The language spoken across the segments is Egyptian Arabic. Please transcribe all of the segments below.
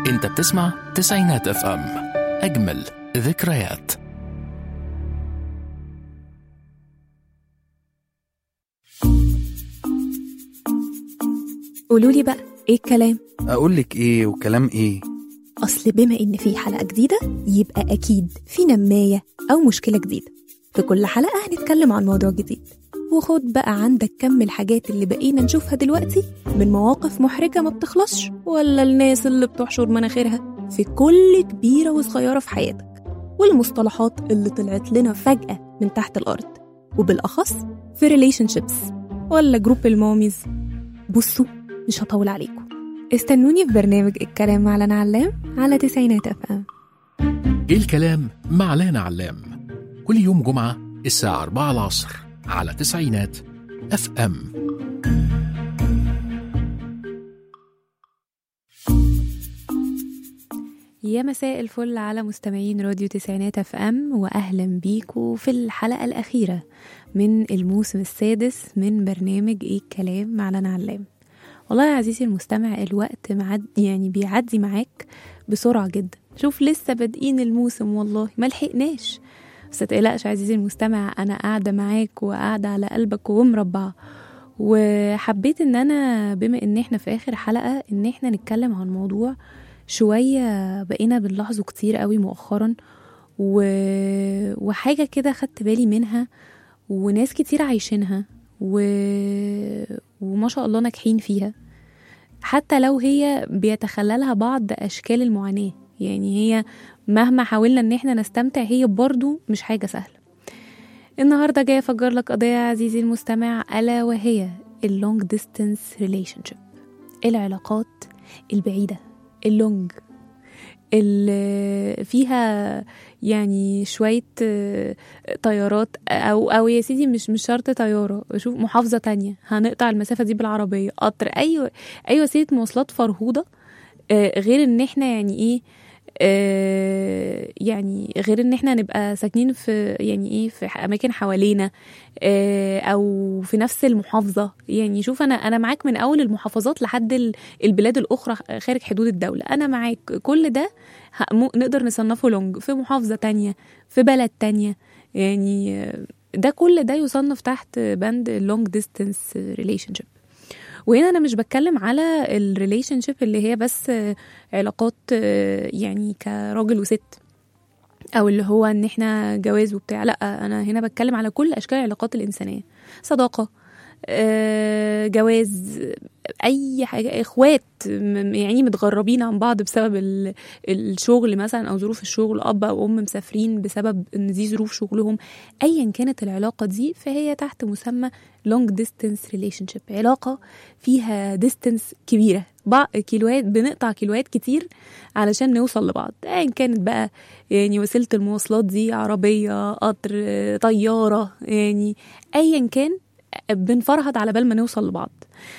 انت بتسمع تسعينات اف ام اجمل ذكريات قولوا لي بقى ايه الكلام اقول لك ايه وكلام ايه اصل بما ان في حلقه جديده يبقى اكيد في نمايه او مشكله جديده في كل حلقه هنتكلم عن موضوع جديد وخد بقى عندك كم الحاجات اللي بقينا نشوفها دلوقتي من مواقف محرجه ما بتخلصش ولا الناس اللي بتحشر مناخيرها في كل كبيره وصغيره في حياتك والمصطلحات اللي طلعت لنا فجاه من تحت الارض وبالاخص في ريليشن شيبس ولا جروب الماميز بصوا مش هطول عليكم استنوني في برنامج الكلام مع لنا علام على تسعينات اف ام ايه الكلام مع لانا علام كل يوم جمعة الساعة 4 العصر على تسعينات اف ام يا مساء الفل على مستمعين راديو تسعينات اف ام واهلا بيكم في الحلقه الاخيره من الموسم السادس من برنامج ايه الكلام مع لنا علام والله يا عزيزي المستمع الوقت معد يعني بيعدي معاك بسرعه جدا شوف لسه بادئين الموسم والله ما لحقناش بس تقلقش عزيزي المستمع انا قاعده معاك وقاعده على قلبك ومربعه وحبيت ان انا بما ان احنا في اخر حلقه ان احنا نتكلم عن موضوع شويه بقينا بنلاحظه كتير قوي مؤخرا و... وحاجه كده خدت بالي منها وناس كتير عايشينها و... وما شاء الله ناجحين فيها حتى لو هي بيتخللها بعض اشكال المعاناه يعني هي مهما حاولنا ان احنا نستمتع هي برضو مش حاجه سهله النهارده جايه افجر لك قضيه يا عزيزي المستمع الا وهي اللونج ديستانس ريليشن شيب العلاقات البعيده اللونج اللي فيها يعني شوية آه، طيارات أو أو يا سيدي مش مش شرط طيارة شوف محافظة تانية هنقطع المسافة دي بالعربية قطر أي أي وسيلة مواصلات فرهوضة آه، غير إن إحنا يعني إيه آه، يعني غير ان احنا نبقى ساكنين في يعني ايه في اماكن حوالينا آه، او في نفس المحافظه يعني شوف انا انا معاك من اول المحافظات لحد ال- البلاد الاخرى خارج حدود الدوله انا معاك كل ده ه- مو- نقدر نصنفه لونج في محافظه تانية في بلد تانية يعني آه، ده كل ده يصنف تحت بند لونج ديستانس ريليشن شيب وهنا انا مش بتكلم على الريليشن شيب اللي هي بس آه، علاقات آه، يعني كراجل وست او اللي هو ان احنا جواز وبتاع لا انا هنا بتكلم على كل اشكال العلاقات الانسانيه صداقه آه، جواز اي حاجه اخوات م- يعني متغربين عن بعض بسبب ال- الشغل مثلا او ظروف الشغل اب او ام مسافرين بسبب ان دي ظروف شغلهم ايا كانت العلاقه دي فهي تحت مسمى long distance relationship علاقه فيها distance كبيره بع- كيلوات بنقطع كيلوات كتير علشان نوصل لبعض ايا كانت بقى يعني وسيله المواصلات دي عربيه قطر آه، طياره يعني ايا كان بنفرهد على بال ما نوصل لبعض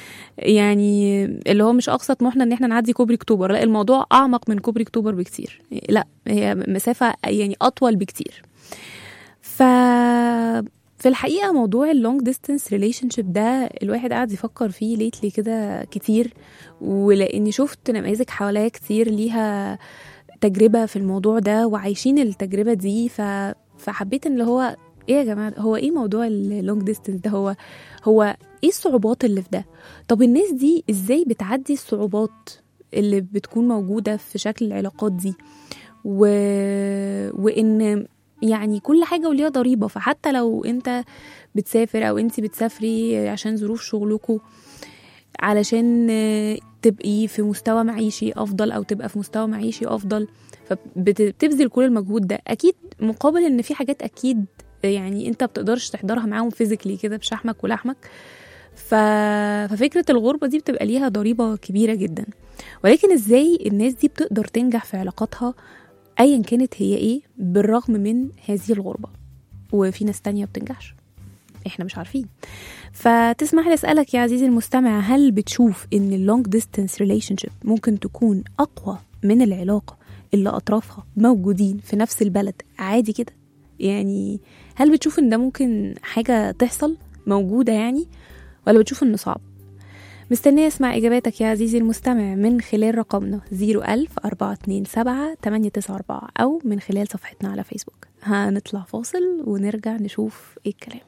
يعني اللي هو مش اقصى طموحنا ان احنا نعدي كوبري اكتوبر لا الموضوع اعمق من كوبري اكتوبر بكتير لا هي مسافه يعني اطول بكتير ف في الحقيقه موضوع اللونج ديستانس ريليشن شيب ده الواحد قاعد يفكر فيه ليتلي كده كتير ولاني شفت نماذج حواليا كتير ليها تجربه في الموضوع ده وعايشين التجربه دي ف... فحبيت ان اللي هو ايه يا جماعه هو ايه موضوع اللونج ديستانس ده هو هو ايه الصعوبات اللي في ده طب الناس دي ازاي بتعدي الصعوبات اللي بتكون موجوده في شكل العلاقات دي و... وان يعني كل حاجه وليها ضريبه فحتى لو انت بتسافر او انت بتسافري عشان ظروف شغلكم علشان آه، تبقي في مستوى معيشي افضل او تبقى في مستوى معيشي افضل فبتبذل كل المجهود ده اكيد مقابل ان في حاجات اكيد يعني انت بتقدرش تحضرها معاهم فيزيكلي كده بشحمك ولحمك ف... ففكره الغربه دي بتبقى ليها ضريبه كبيره جدا ولكن ازاي الناس دي بتقدر تنجح في علاقاتها ايا كانت هي ايه بالرغم من هذه الغربه وفي ناس تانية بتنجحش احنا مش عارفين فتسمح لي اسالك يا عزيزي المستمع هل بتشوف ان اللونج ديستانس ريليشن شيب ممكن تكون اقوى من العلاقه اللي اطرافها موجودين في نفس البلد عادي كده يعني هل بتشوف ان ده ممكن حاجه تحصل موجوده يعني ولا بتشوف انه صعب مستنية أسمع إجاباتك يا عزيزي المستمع من خلال رقمنا 01000 427 894 أو من خلال صفحتنا على فيسبوك هنطلع فاصل ونرجع نشوف إيه الكلام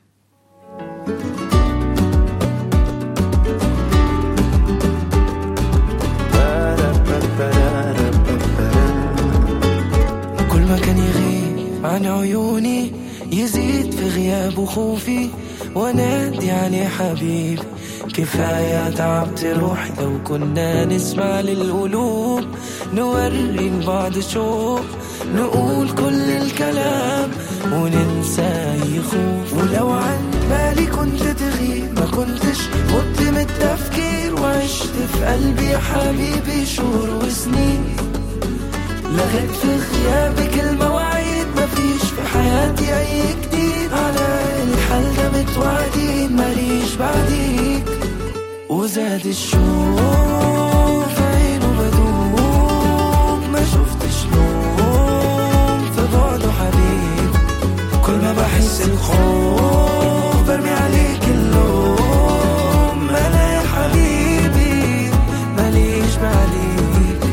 كل ما كان يغيب عن عيوني يزيد في غيابه خوفي ونادي عليه حبيبي كفاية تعبت روحي لو كنا نسمع للقلوب نوري لبعض شوق نقول كل الكلام وننسى أي خوف ولو عن بالي كنت تغيب ما كنتش مت من التفكير وعشت في قلبي يا حبيبي شهور وسنين لغيت في غيابك المواعيد مفيش في حياتي اي جديد على الحال ده متوعدين ماليش بعديك وزاد الشوق في عينه بدوب ما شفتش نوم في بعده حبيب كل ما بحس الخوف برمي عليك اللوم انا يا حبيبي ماليش بعديك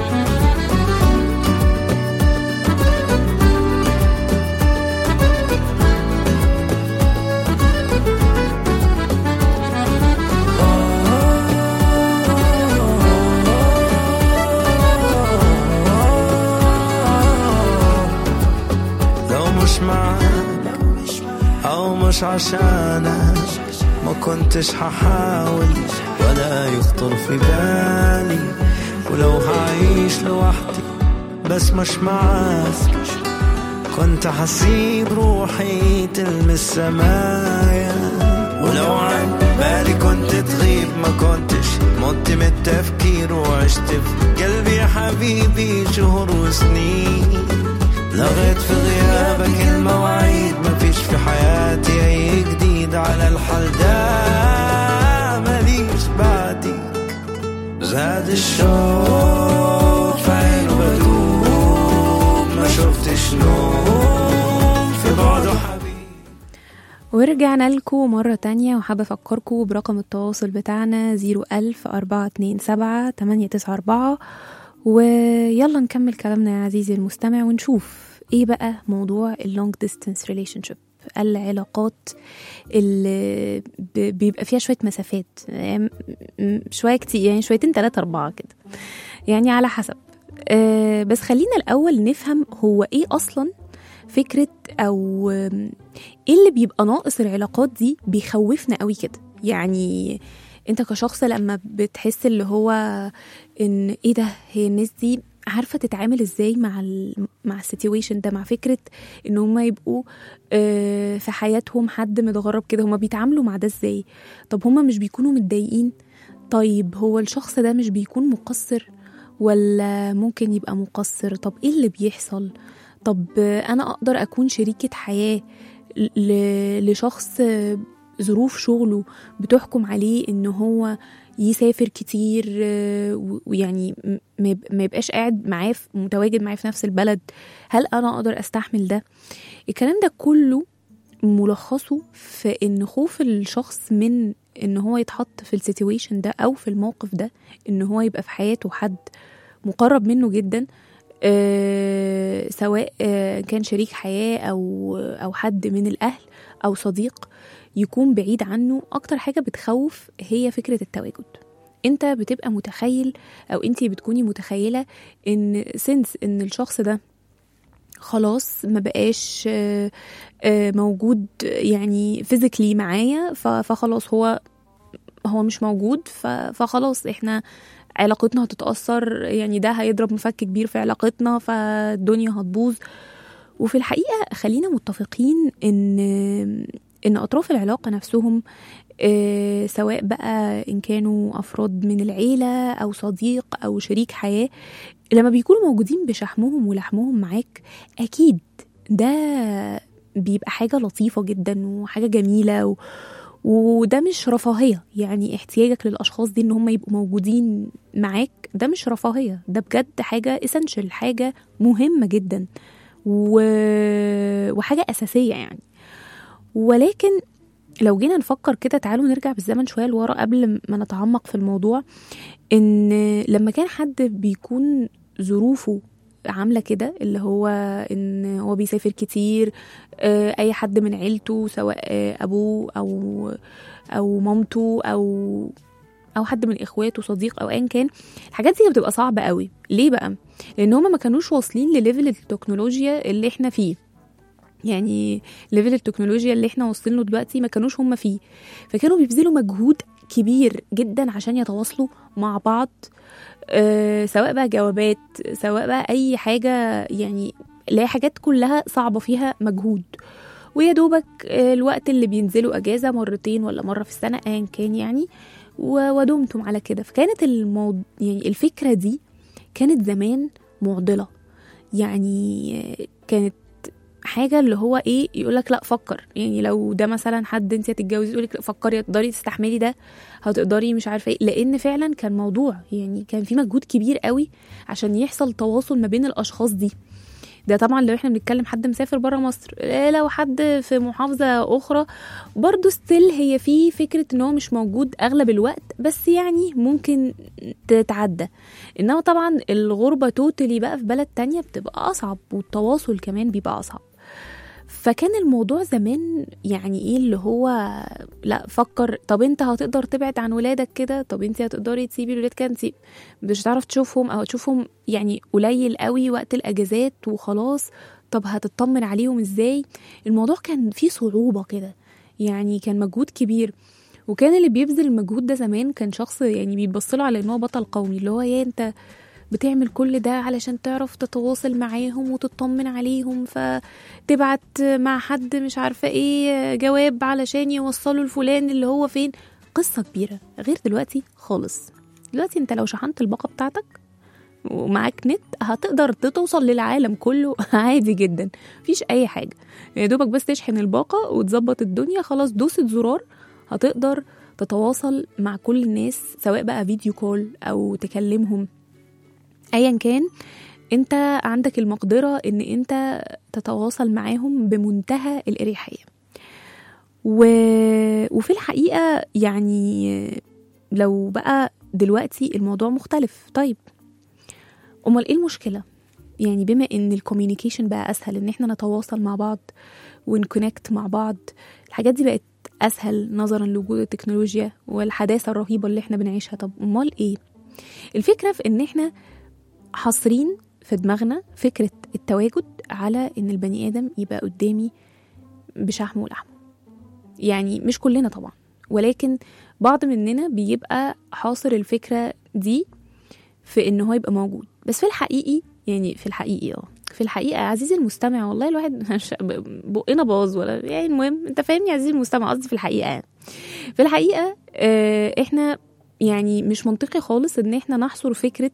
لو مش معاك أو مش عشانك ما كنتش هحاول ولا يخطر في بالي ولو هعيش لوحدي بس مش معاك كنت حسيب روحي تلمس سمايا ولو عن بالي كنت تغيب ما كنتش مت من التفكير وعشت في قلبي يا حبيبي شهور وسنين لغيت في غيابك المواعيد مفيش في حياتي اي جديد على الحال ده ماليش بعديك زاد الشوق في عينه بدوب ما شفتش نوم في بعده حبيب ورجعنا لكم مرة تانية وحابة أفكركم برقم التواصل بتاعنا 01000 427 894 ويلا نكمل كلامنا يا عزيزي المستمع ونشوف ايه بقى موضوع اللونج ديستانس ريليشن شيب العلاقات اللي ب- بيبقى فيها شوية مسافات يعني م- شوية كتير يعني شويتين تلاتة أربعة كده يعني على حسب آه، بس خلينا الأول نفهم هو ايه أصلا فكرة أو آم، ايه اللي بيبقى ناقص العلاقات دي بيخوفنا قوي كده يعني انت كشخص لما بتحس اللي هو ان ايه ده هي الناس دي عارفه تتعامل ازاي مع ال مع السيتويشن ده مع فكره ان هم يبقوا آه، في حياتهم حد متغرب كده هم بيتعاملوا مع ده ازاي طب هم مش بيكونوا متضايقين طيب هو الشخص ده مش بيكون مقصر ولا ممكن يبقى مقصر طب ايه اللي بيحصل طب آه، انا اقدر اكون شريكه حياه ل- لشخص آه، ظروف شغله بتحكم عليه ان هو يسافر كتير آه، و- ويعني م- ما يب- ما يبقاش قاعد معاه في- متواجد معاه في نفس البلد هل انا اقدر استحمل ده الكلام ده كله ملخصه في ان خوف الشخص من ان هو يتحط في السيتويشن ده او في الموقف ده ان هو يبقى في حياته حد مقرب منه جدا آه، سواء آه، كان شريك حياة أو أو حد من الأهل أو صديق يكون بعيد عنه أكتر حاجة بتخوف هي فكرة التواجد انت بتبقى متخيل او انت بتكوني متخيلة ان سنس ان الشخص ده خلاص ما بقاش آه، آه، موجود يعني فيزيكلي معايا ف- فخلاص هو هو مش موجود ف- فخلاص احنا علاقتنا هتتأثر يعني ده هيضرب مفك كبير في علاقتنا فالدنيا هتبوظ وفي الحقيقة خلينا متفقين ان ان اطراف العلاقة نفسهم آه، سواء بقى ان كانوا افراد من العيلة او صديق او شريك حياة لما بيكونوا موجودين بشحمهم ولحمهم معاك اكيد ده بيبقى حاجة لطيفة جدا وحاجة جميلة و... وده مش رفاهية يعني احتياجك للأشخاص دي إن هم يبقوا موجودين معاك ده مش رفاهية ده بجد حاجة essential حاجة مهمة جدا و... وحاجة أساسية يعني ولكن لو جينا نفكر كده تعالوا نرجع بالزمن شويه لورا قبل ما نتعمق في الموضوع ان لما كان حد بيكون ظروفه عامله كده اللي هو ان هو بيسافر كتير آه، اي حد من عيلته سواء آه، ابوه او او مامته او او حد من اخواته صديق او ايا كان الحاجات دي بتبقى صعبه قوي ليه بقى لان هما ما كانوش واصلين لليفل التكنولوجيا اللي احنا فيه يعني ليفل التكنولوجيا اللي احنا واصلين له دلوقتي ما كانوش هم فيه فكانوا بيبذلوا مجهود كبير جدا عشان يتواصلوا مع بعض أه سواء بقى جوابات سواء بقى اي حاجه يعني اللي هي حاجات كلها صعبه فيها مجهود ويا دوبك آه، الوقت اللي بينزلوا اجازه مرتين ولا مره في السنه ايا كان يعني و- ودمتم على كده فكانت الموضوع يعني الفكره دي كانت زمان معضله يعني آه، كانت حاجه اللي هو ايه يقول لك لا فكر يعني لو ده مثلا حد انت هتتجوزي يقول لك فكري تقدري تستحملي ده هتقدري مش عارفه ايه لان فعلا كان موضوع يعني كان في مجهود كبير قوي عشان يحصل تواصل ما بين الاشخاص دي ده طبعا لو احنا بنتكلم حد مسافر بره مصر إيه لو حد في محافظه اخرى برضه ستيل هي في فكره ان هو مش موجود اغلب الوقت بس يعني ممكن تتعدى انما طبعا الغربه توتالي بقى في بلد تانية بتبقى اصعب والتواصل كمان بيبقى اصعب فكان الموضوع زمان يعني ايه اللي هو لا فكر طب انت هتقدر تبعد عن ولادك كده طب انت هتقدري تسيبي الولاد كده انت مش هتعرف تشوفهم او تشوفهم يعني قليل قوي وقت الاجازات وخلاص طب هتطمن عليهم ازاي الموضوع كان فيه صعوبة كده يعني كان مجهود كبير وكان اللي بيبذل المجهود ده زمان كان شخص يعني بيتبص له على ان هو بطل قومي اللي هو يا انت بتعمل كل ده علشان تعرف تتواصل معاهم وتطمن عليهم فتبعت مع حد مش عارفة ايه جواب علشان يوصله لفلان اللي هو فين قصة كبيرة غير دلوقتي خالص دلوقتي انت لو شحنت الباقة بتاعتك ومعاك نت هتقدر توصل للعالم كله عادي جدا مفيش اي حاجة يا دوبك بس تشحن الباقة وتظبط الدنيا خلاص دوسة زرار هتقدر تتواصل مع كل الناس سواء بقى فيديو كول او تكلمهم ايا كان انت عندك المقدرة ان انت تتواصل معاهم بمنتهى الاريحية و... وفي الحقيقة يعني لو بقى دلوقتي الموضوع مختلف طيب امال ايه المشكلة يعني بما ان الكوميونيكيشن بقى اسهل ان احنا نتواصل مع بعض ونكونكت مع بعض الحاجات دي بقت اسهل نظرا لوجود التكنولوجيا والحداثة الرهيبة اللي احنا بنعيشها طب امال ايه الفكرة في ان احنا حاصرين في دماغنا فكرة التواجد على إن البني آدم يبقى قدامي بشحمه ولحمه يعني مش كلنا طبعا ولكن بعض مننا بيبقى حاصر الفكرة دي في إن هو يبقى موجود بس في الحقيقي يعني في الحقيقي اه في الحقيقة يا عزيزي المستمع والله الواحد مش- بقنا باظ ولا يعني المهم انت فاهمني يا عزيزي المستمع قصدي في الحقيقة يعني في الحقيقة اه احنا يعني مش منطقي خالص ان احنا نحصر فكرة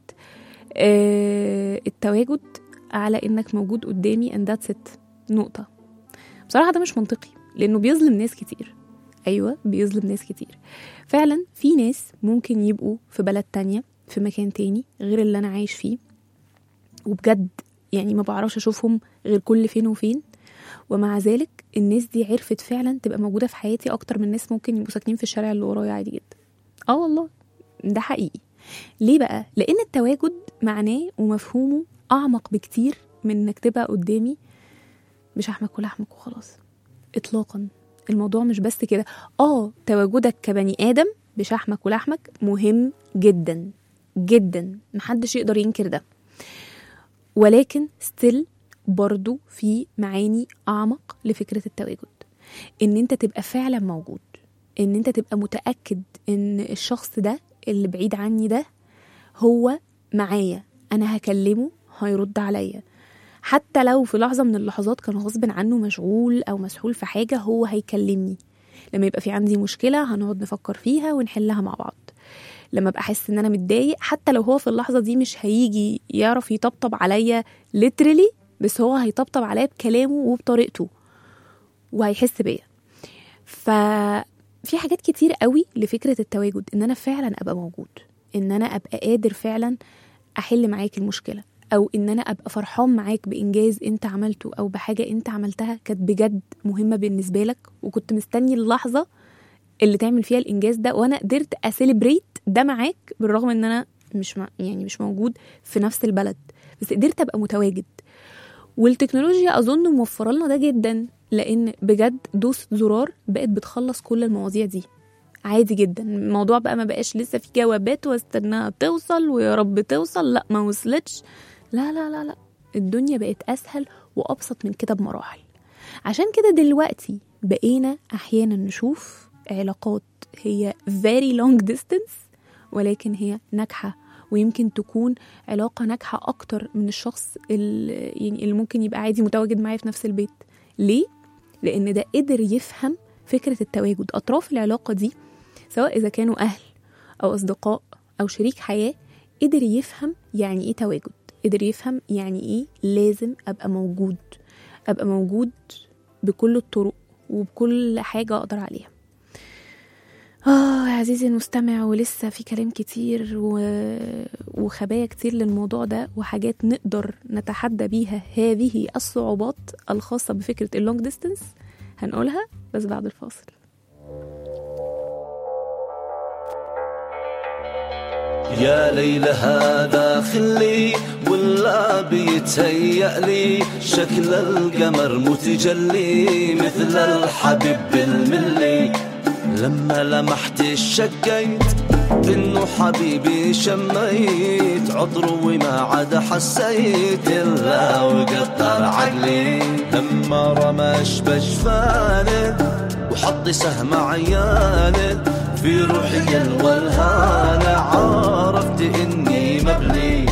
آه، التواجد على انك موجود قدامي and that's it نقطة بصراحة ده مش منطقي لانه بيظلم ناس كتير ايوه بيظلم ناس كتير فعلا في ناس ممكن يبقوا في بلد تانية في مكان تاني غير اللي انا عايش فيه وبجد يعني ما بعرفش اشوفهم غير كل فين وفين ومع ذلك الناس دي عرفت فعلا تبقى موجودة في حياتي اكتر من ناس ممكن يبقوا ساكنين في الشارع اللي ورايا عادي جدا اه والله ده حقيقي ليه بقى؟ لأن التواجد معناه ومفهومه أعمق بكتير من إنك تبقى قدامي بشحمك ولحمك وخلاص إطلاقا الموضوع مش بس كده آه تواجدك كبني آدم بشحمك ولحمك مهم جدا جدا محدش يقدر ينكر ده ولكن ستيل برضو في معاني أعمق لفكرة التواجد إن أنت تبقى فعلا موجود إن أنت تبقى متأكد إن الشخص ده اللي بعيد عني ده هو معايا انا هكلمه هيرد عليا حتى لو في لحظه من اللحظات كان غصب عنه مشغول او مسحول في حاجه هو هيكلمني لما يبقى في عندي مشكله هنقعد نفكر فيها ونحلها مع بعض لما ابقى احس ان انا متضايق حتى لو هو في اللحظه دي مش هيجي يعرف يطبطب عليا literally بس هو هيطبطب عليا بكلامه وبطريقته وهيحس بيا ففي حاجات كتير قوي لفكره التواجد ان انا فعلا ابقى موجود ان انا ابقى قادر فعلا احل معاك المشكله او ان انا ابقى فرحان معاك بانجاز انت عملته او بحاجه انت عملتها كانت بجد مهمه بالنسبه لك وكنت مستني اللحظه اللي تعمل فيها الانجاز ده وانا قدرت اسيلبريت ده معاك بالرغم ان انا مش م... يعني مش موجود في نفس البلد بس قدرت ابقى متواجد والتكنولوجيا اظن موفره لنا ده جدا لان بجد دوس زرار بقت بتخلص كل المواضيع دي عادي جدا الموضوع بقى ما بقاش لسه في جوابات واستناها توصل ويا رب توصل لا ما وصلتش لا لا لا لا الدنيا بقت اسهل وابسط من كده بمراحل عشان كده دلوقتي بقينا احيانا نشوف علاقات هي very long distance ولكن هي ناجحه ويمكن تكون علاقه ناجحه اكتر من الشخص اللي يعني اللي ممكن يبقى عادي متواجد معايا في نفس البيت ليه لان ده قدر يفهم فكره التواجد اطراف العلاقه دي سواء اذا كانوا اهل او اصدقاء او شريك حياه قدر يفهم يعني ايه تواجد قدر يفهم يعني ايه لازم ابقى موجود ابقى موجود بكل الطرق وبكل حاجه اقدر عليها آه يا عزيزي المستمع ولسه في كلام كتير و... وخبايا كتير للموضوع ده وحاجات نقدر نتحدى بيها هذه الصعوبات الخاصة بفكرة اللونج ديستنس هنقولها بس بعد الفاصل يا ليلى هذا خلي ولا بيتهيأ لي شكل القمر متجلي مثل الحبيب بالملي لما لمحت شكيت انه حبيبي شميت عطر وما عاد حسيت الا وقطر عقلي لما رمش بجفانه وحط سهم عيانه في روحي الولهانة عرفت اني مبلي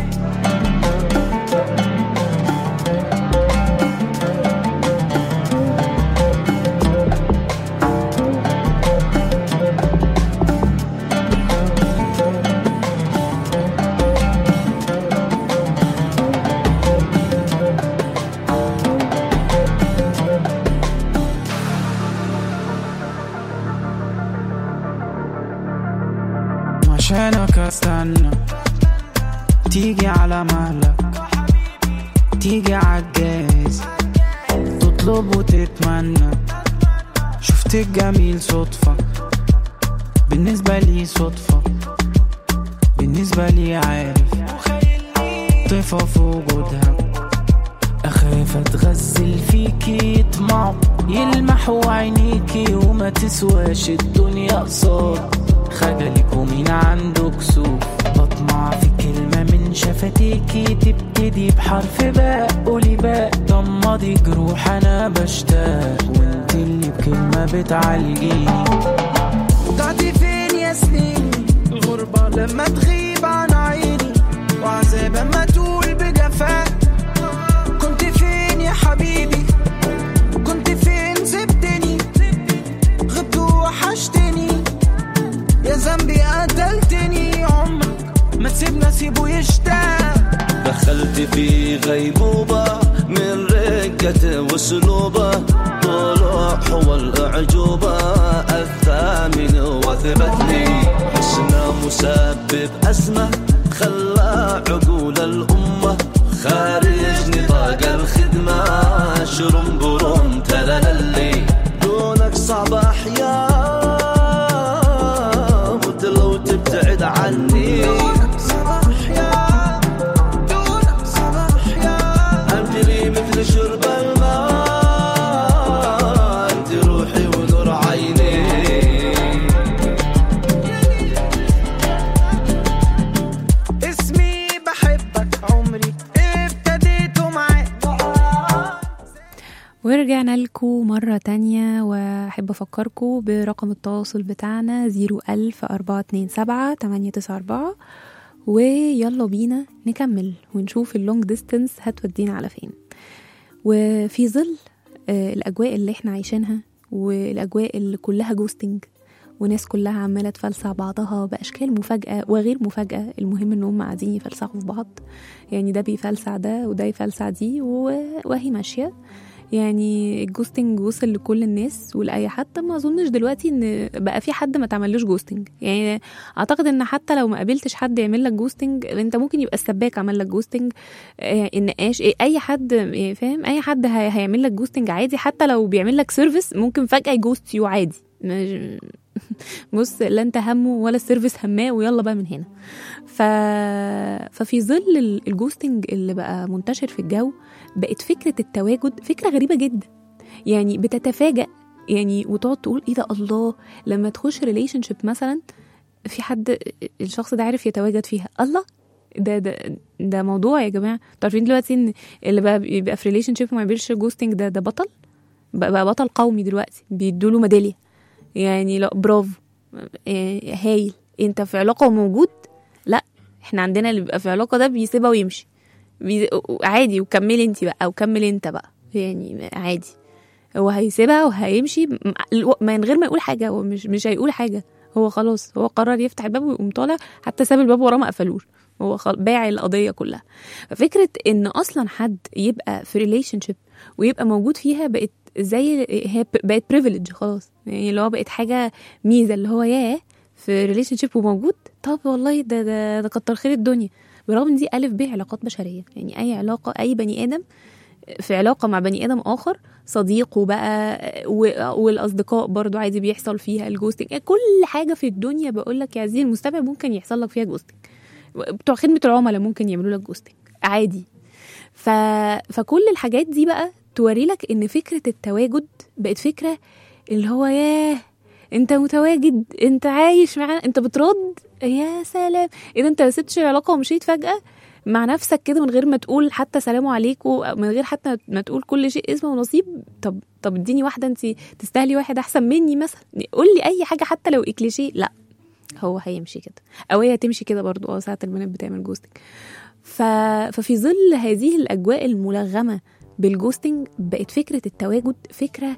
عشانك استنى تيجي على مهلك تيجي عالجاز تطلب وتتمنى شفت الجميل صدفة بالنسبة لي صدفة بالنسبة لي عارف طيفة في وجودها أخاف أتغزل فيكي يطمع يلمحوا عينيكي وما تسواش الدنيا قصاد خجلك ومين عنده كسوف بطمع في كلمة من شفتيكي تبتدي بحرف باء قولي باء ضمضي جروح أنا بشتاق وانت اللي بكلمة بتعالجيني ضعتي فين يا سنين الغربة لما تغيب عن عيني وعذاب اما تقول بجفاء كنت فين يا حبيبي كنت فين سبتني غبت وحشتني يا ذنبي قتلتني عمرك ما تسيبنا سيبه يشتاق دخلت في غيبوبة من رقة وسلوبة طلوع هو الأعجوبة الثامن وثبت لي حسنا مسبب أسمة خلى عقول الأمة خارج نطاق الخدمة شرم برم تلالي دونك صعب أحياء قلت لو تبتعد عني أنجلي مثل شرب الماء أنت روحي ونور عيني اسمي بحبك عمري ابتديته معاك ورجعنا لكم مرة تانية وأحب أفكركم برقم التواصل بتاعنا 01000 427 894 ويلا بينا نكمل ونشوف اللونج ديستنس هتودينا على فين وفي ظل آه، الأجواء اللي احنا عايشينها والأجواء اللي كلها جوستنج وناس كلها عمالة تفلسع بعضها بأشكال مفاجأة وغير مفاجأة المهم إن هم قاعدين يفلسعوا في بعض يعني ده بيفلسع ده وده يفلسع دي و- وهي ماشية يعني الجوستنج وصل لكل الناس ولاي حد ما اظنش دلوقتي ان بقى في حد ما تعملوش جوستنج يعني اعتقد ان حتى لو ما قابلتش حد يعمل لك جوستنج انت ممكن يبقى السباك عمل لك جوستنج آه، النقاش إيه، اي حد يعني فاهم اي حد هي- هيعمل لك جوستنج عادي حتى لو بيعمل لك سيرفيس ممكن فجاه يجوست يو عادي مش- بص لا انت همه ولا السيرفيس هماه ويلا بقى من هنا ف... ففي ظل ال- الجوستنج اللي بقى منتشر في الجو بقت فكره التواجد فكره غريبه جدا يعني بتتفاجأ يعني وتقعد تقول ايه ده الله لما تخش ريليشن شيب مثلا في حد الشخص ده عارف يتواجد فيها الله ده ده ده موضوع يا جماعه انتوا عارفين دلوقتي ان اللي بقى بيبقى في ريليشن شيب وما بيعملش جوستنج ده ده بطل بقى, بقى بطل قومي دلوقتي بيدوا له ميداليه يعني لا برافو يعني هايل انت في علاقه وموجود لا احنا عندنا اللي بيبقى في علاقه ده بيسيبها ويمشي بي... عادي وكملي انت بقى او كمل انت بقى يعني عادي هو هيسيبها وهيمشي م- الو- من غير ما يقول حاجه هو مش مش هيقول حاجه هو خلاص هو قرر يفتح الباب ويقوم طالع حتى ساب الباب وراه ما قفلوش هو خل... باع القضيه كلها ففكره ان اصلا حد يبقى في ريليشن شيب ويبقى موجود فيها بقت زي هي ب- بقت بريفليج خلاص يعني اللي هو بقت حاجه ميزه اللي هو ياه في ريليشن شيب وموجود طب والله ده ده ده كتر خير الدنيا برغم ان دي الف ب علاقات بشريه يعني اي علاقه اي بني ادم في علاقه مع بني ادم اخر صديقه بقى و- والاصدقاء برضو عادي بيحصل فيها الجوستنج كل حاجه في الدنيا بقول لك يا عزيزي المستمع ممكن يحصل لك فيها جوستنج بتوع خدمه العملاء ممكن يعملوا لك جوستنج عادي ف... فكل الحاجات دي بقى توري لك ان فكره التواجد بقت فكره اللي هو ياه انت متواجد انت عايش معانا انت بترد يا سلام اذا انت ما سبتش العلاقه ومشيت فجاه مع نفسك كده من غير ما تقول حتى سلام عليكم أو من غير حتى ما تقول كل شيء اسمه ونصيب طب طب اديني واحده انت تستاهلي واحد احسن مني مثلا قول لي اي حاجه حتى لو اكليشيه لا هو هيمشي كده او هي هتمشي كده برضو اه ساعه البنات بتعمل جوستنج ف... ففي ظل هذه الاجواء الملغمه بالجوستنج بقت فكره التواجد فكره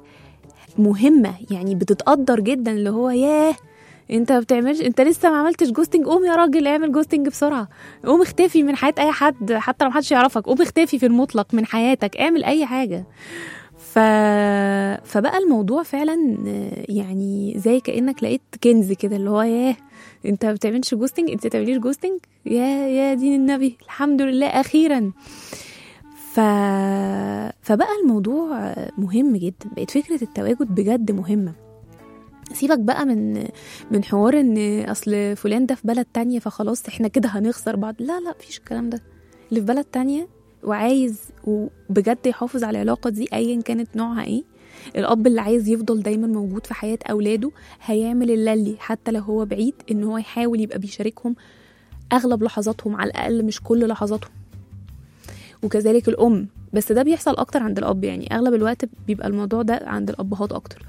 مهمه يعني بتتقدر جدا اللي هو ياه انت ما بتعملش انت لسه ما عملتش جوستنج قوم يا راجل اعمل جوستنج بسرعه قوم اختفي من حياه اي حد حتى لو محدش يعرفك قوم اختفي في المطلق من حياتك اعمل اي حاجه ف... فبقى الموضوع فعلا آه، يعني زي كانك لقيت كنز كده اللي هو ياه انت ما بتعملش جوستنج انت ما بتعمليش جوستنج يا يا دين النبي الحمد لله اخيرا ف... فبقى الموضوع مهم جدا بقت فكره التواجد بجد مهمه سيبك بقى من من حوار ان اصل فلان ده في بلد تانية فخلاص احنا كده هنخسر بعض لا لا مفيش الكلام ده اللي في بلد تانية وعايز وبجد يحافظ على العلاقة دي ايا كانت نوعها ايه الاب اللي عايز يفضل دايما موجود في حياة اولاده هيعمل اللي حتى لو هو بعيد ان هو يحاول يبقى بيشاركهم اغلب لحظاتهم على الاقل مش كل لحظاتهم وكذلك الام بس ده بيحصل اكتر عند الاب يعني اغلب الوقت بيبقى الموضوع ده عند الابهات اكتر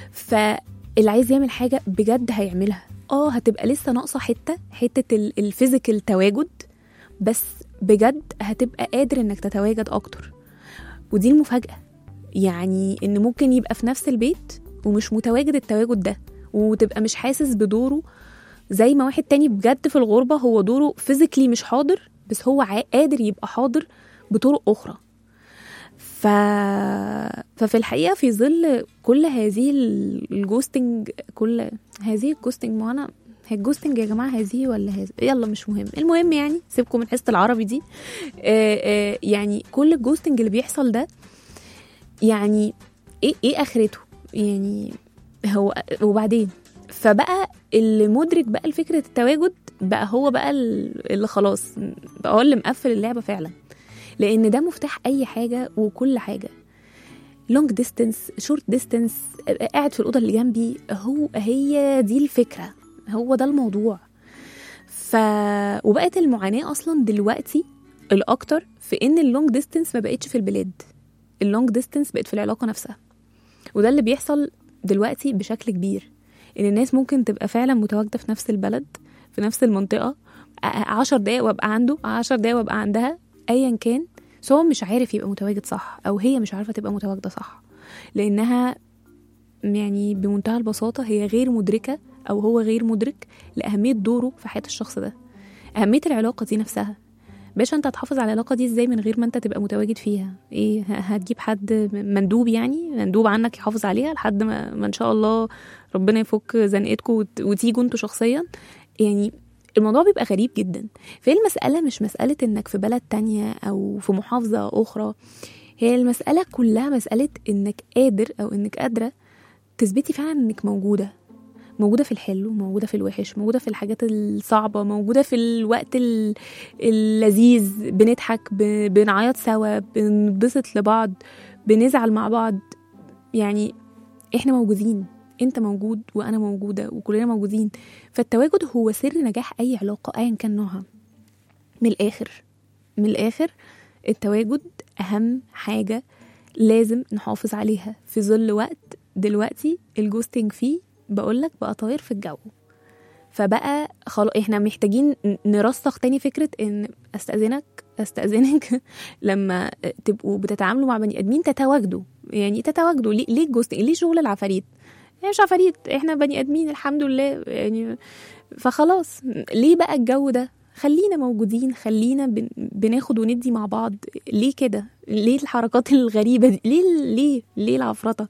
فاللي عايز يعمل حاجه بجد هيعملها اه هتبقى لسه ناقصه حته حته ال- الفيزيكال تواجد بس بجد هتبقى قادر انك تتواجد اكتر ودي المفاجاه يعني ان ممكن يبقى في نفس البيت ومش متواجد التواجد ده وتبقى مش حاسس بدوره زي ما واحد تاني بجد في الغربة هو دوره فيزيكلي مش حاضر بس هو عا- قادر يبقى حاضر بطرق أخرى ف... ففي الحقيقة في ظل كل هذه ال- الجوستنج كل هذه الجوستنج ما أنا هي الجوستنج يا جماعة هذه ولا هذه يلا مش مهم المهم يعني سيبكم من حصة العربي دي آه آه يعني كل الجوستنج اللي بيحصل ده يعني ايه ايه اخرته يعني هو وبعدين فبقى اللي مدرك بقى لفكرة التواجد بقى هو بقى ال- اللي خلاص بقى هو اللي مقفل اللعبة فعلا لأن ده مفتاح أي حاجة وكل حاجة لونج ديستنس شورت ديستنس قاعد في الأوضة اللي جنبي هو هي دي الفكرة هو ده الموضوع ف وبقت المعاناة أصلا دلوقتي الأكتر في إن اللونج ديستنس ما بقتش في البلاد اللونج ديستنس بقت في العلاقة نفسها وده اللي بيحصل دلوقتي بشكل كبير ان الناس ممكن تبقى فعلا متواجده في نفس البلد في نفس المنطقه ع- عشر دقايق وابقى عنده عشر دقايق وابقى عندها ايا كان بس هو مش عارف يبقى متواجد صح او هي مش عارفه تبقى متواجده صح لانها يعني بمنتهى البساطه هي غير مدركه او هو غير مدرك لاهميه دوره في حياه الشخص ده اهميه العلاقه دي نفسها باشا انت هتحافظ على العلاقه دي ازاي من غير ما انت تبقى متواجد فيها ايه ه- هتجيب حد مندوب يعني مندوب عنك يحافظ عليها لحد ما, ما ان شاء الله ربنا يفك زنقتكم وت- وتيجوا انتوا شخصيا يعني الموضوع بيبقى غريب جدا فهي المسألة مش مسألة انك في بلد تانية او في محافظة اخرى هي المسألة كلها مسألة انك قادر او انك قادرة تثبتي فعلا انك موجوده موجوده في الحلو موجوده في الوحش موجوده في الحاجات الصعبه موجوده في الوقت ال- اللذيذ بنضحك ب- بنعيط سوا بنبسط لبعض بنزعل مع بعض يعني احنا موجودين انت موجود وانا موجوده وكلنا موجودين فالتواجد هو سر نجاح اي علاقه ايا كان نوعها من الاخر من الاخر التواجد اهم حاجه لازم نحافظ عليها في ظل وقت دلوقتي الجوستنج فيه بقولك بقى طاير في الجو فبقى خلاص احنا محتاجين ن- نرسخ تاني فكره ان استاذنك استاذنك لما تبقوا بتتعاملوا مع بني ادمين تتواجدوا يعني تتواجدوا ليه ليه الجوستنج ليه شغل العفاريت إحنا مش عفاريت احنا بني ادمين الحمد لله يعني فخلاص ليه بقى الجو ده خلينا موجودين خلينا بن- بناخد وندي مع بعض ليه كده ليه الحركات الغريبه دي ليه ليه ليه العفرطه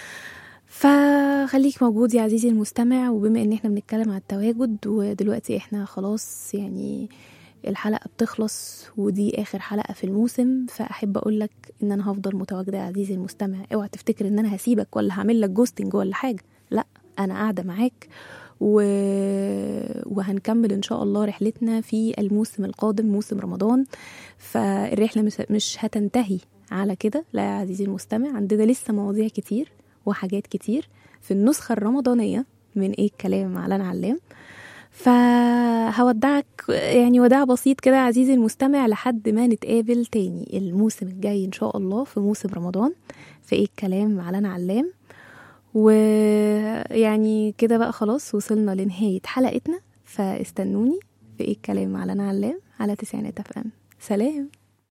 فخليك موجود يا عزيزي المستمع وبما ان احنا بنتكلم على التواجد ودلوقتي احنا خلاص يعني الحلقة بتخلص ودي آخر حلقة في الموسم فأحب أقولك إن أنا هفضل متواجدة يا عزيزي المستمع اوعى تفتكر إن أنا هسيبك ولا هعمل لك جوستنج ولا حاجة لا أنا قاعدة معاك و... وهنكمل إن شاء الله رحلتنا في الموسم القادم موسم رمضان فالرحلة مش, مش هتنتهي على كده لا يا عزيزي المستمع عندنا لسه مواضيع كتير وحاجات كتير في النسخة الرمضانية من إيه الكلام مع لنا علام فهودعك يعني وداع بسيط كده يا عزيزي المستمع لحد ما نتقابل تاني الموسم الجاي ان شاء الله في موسم رمضان في ايه الكلام مع لنا علام ويعني كده بقى خلاص وصلنا لنهاية حلقتنا فاستنوني في ايه الكلام مع لنا علام على تسعينات اف ام سلام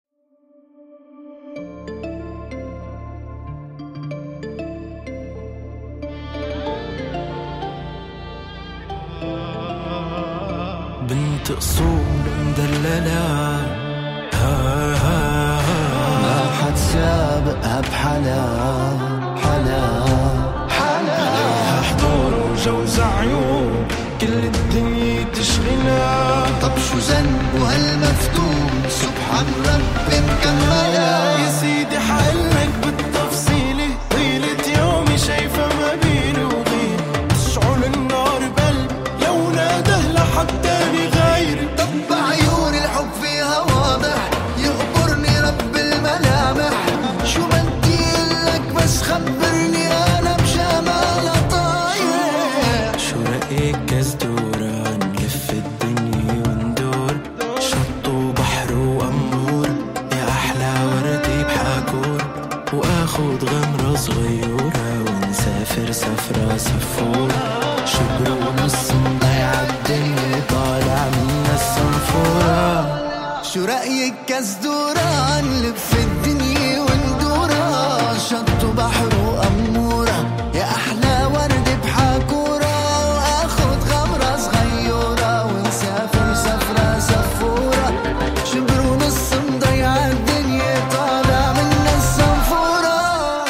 بنت اصول مدللة ها ها ها ما حد سابقها بحلا حلا حلا عليها حضور وجوز عيون كل الدنيا تشغلها طب شو ذنبه هالمفتون سبحان ربي مكملة يا سيدي حقلك بالتفصيل طيلة يومي شايفة ما بيني وبين تشعل النار بقلبي لو ناده لحد تاني غيري طب بعيون الحب فيها واضح يغبرني رب الملامح شو بدي لك بس خبرني انا بجمالها طايح شو رأيك كزدورة نلف الدنيا وندور شط وبحر وأمور يا أحلى وردي بحاكور وآخد غمرة صغيرة ونسافر سفرة سفورة شبر ونص ضيع الدنيا طالع من الصنفورة شو رأيك كزدورة نلف الدنيا وندورة شط وبحر وأمورة يا أحلى ورد بحاكورة وآخد غمرة صغيرة ونسافر سفرة سفورة شبر ونص مضيع الدنيا طالع من الصنفورة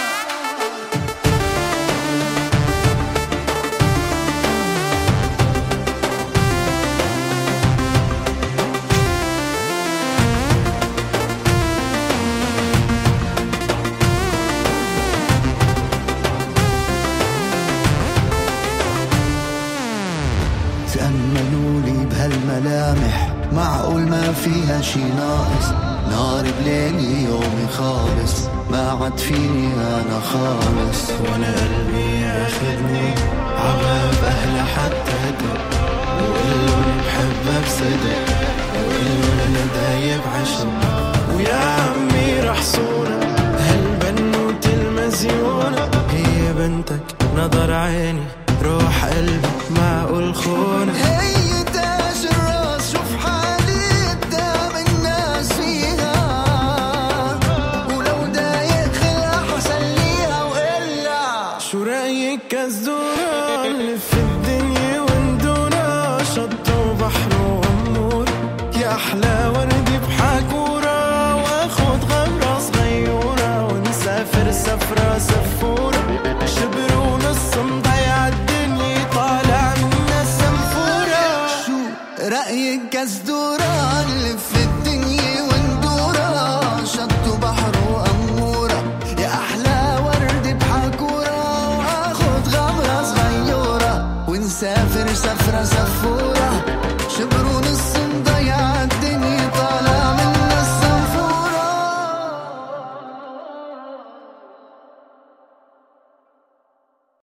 تأملوا لي بهالملامح معقول ما فيها شي ناقص نار بليلي يومي خالص ما عاد فيني أنا خالص وانا قلبي ياخدني عباب اهلها حتى دق وقلن بحبها بصدق وقلن انا دايب عشق ويا عمي رحصونة هالبنوت المزيونة هي بنتك نظر عيني روح قلبي معقول خونة هي تاج الراس شوف حالي قدام الناس فيها ولو دايق خلها حسليها وإلا شو رأيك كالزورة نلف الدنيا وندورة شط وبحر وأمور يا أحلى وردي بحاكورة وآخد غمرة صغيرة ونسافر سفرة سفورة شبر ونص مضيع الدنيا طالع من السنفورة شو رأيك كزدورة نلف